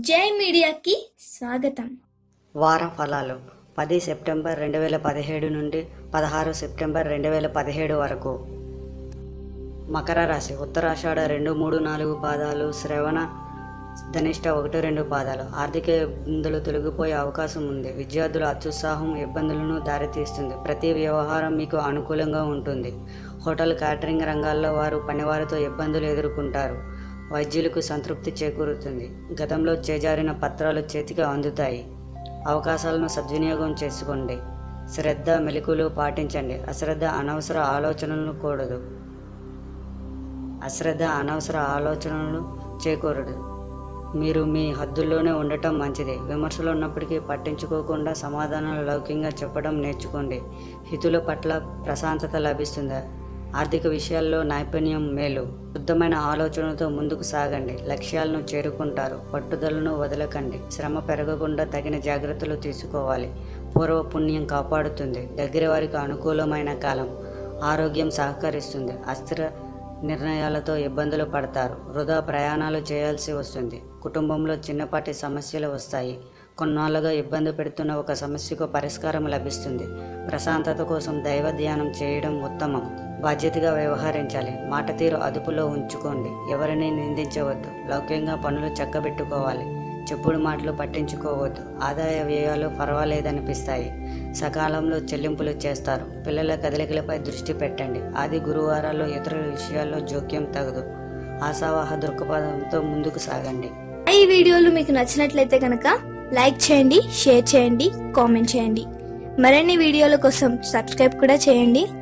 జై మీడియాకి స్వాగతం వార ఫలాలు పది సెప్టెంబర్ రెండు వేల పదిహేడు నుండి పదహారు సెప్టెంబర్ రెండు వేల పదిహేడు వరకు మకర రాశి ఉత్తరాషాఢ రెండు మూడు నాలుగు పాదాలు శ్రవణ ధనిష్ట ఒకటి రెండు పాదాలు ఆర్థిక ఇబ్బందులు తొలగిపోయే అవకాశం ఉంది విద్యార్థుల అత్యుత్సాహం ఇబ్బందులను దారితీస్తుంది ప్రతి వ్యవహారం మీకు అనుకూలంగా ఉంటుంది హోటల్ క్యాటరింగ్ రంగాల్లో వారు పనివారితో ఇబ్బందులు ఎదుర్కొంటారు వైద్యులకు సంతృప్తి చేకూరుతుంది గతంలో చేజారిన పత్రాలు చేతికి అందుతాయి అవకాశాలను సద్వినియోగం చేసుకోండి శ్రద్ధ మెలకులు పాటించండి అశ్రద్ధ అనవసర ఆలోచనలను కూడదు అశ్రద్ధ అనవసర ఆలోచనలను చేయకూడదు మీరు మీ హద్దుల్లోనే ఉండటం మంచిది విమర్శలు ఉన్నప్పటికీ పట్టించుకోకుండా సమాధానాలు లౌకికంగా చెప్పడం నేర్చుకోండి హితుల పట్ల ప్రశాంతత లభిస్తుంది ఆర్థిక విషయాల్లో నైపుణ్యం మేలు శుద్ధమైన ఆలోచనలతో ముందుకు సాగండి లక్ష్యాలను చేరుకుంటారు పట్టుదలను వదలకండి శ్రమ పెరగకుండా తగిన జాగ్రత్తలు తీసుకోవాలి పూర్వ పుణ్యం కాపాడుతుంది దగ్గర వారికి అనుకూలమైన కాలం ఆరోగ్యం సహకరిస్తుంది అస్థిర నిర్ణయాలతో ఇబ్బందులు పడతారు వృధా ప్రయాణాలు చేయాల్సి వస్తుంది కుటుంబంలో చిన్నపాటి సమస్యలు వస్తాయి కొన్నాళ్ళుగా ఇబ్బంది పెడుతున్న ఒక సమస్యకు పరిష్కారం లభిస్తుంది ప్రశాంతత కోసం దైవ ధ్యానం చేయడం ఉత్తమం బాధ్యతగా వ్యవహరించాలి మాట తీరు అదుపులో ఉంచుకోండి ఎవరిని నిందించవద్దు లౌకికంగా పనులు చక్కబెట్టుకోవాలి చెప్పుడు మాటలు పట్టించుకోవద్దు ఆదాయ వ్యయాలు పర్వాలేదనిపిస్తాయి సకాలంలో చెల్లింపులు చేస్తారు పిల్లల కదలికలపై దృష్టి పెట్టండి ఆది గురువారాల్లో ఇతరుల విషయాల్లో జోక్యం తగదు ఆశావాహ దృక్పథంతో ముందుకు సాగండి ఈ వీడియోలు మీకు నచ్చినట్లయితే కనుక లైక్ చేయండి షేర్ చేయండి కామెంట్ చేయండి మరిన్ని వీడియోల కోసం సబ్స్క్రైబ్ కూడా చేయండి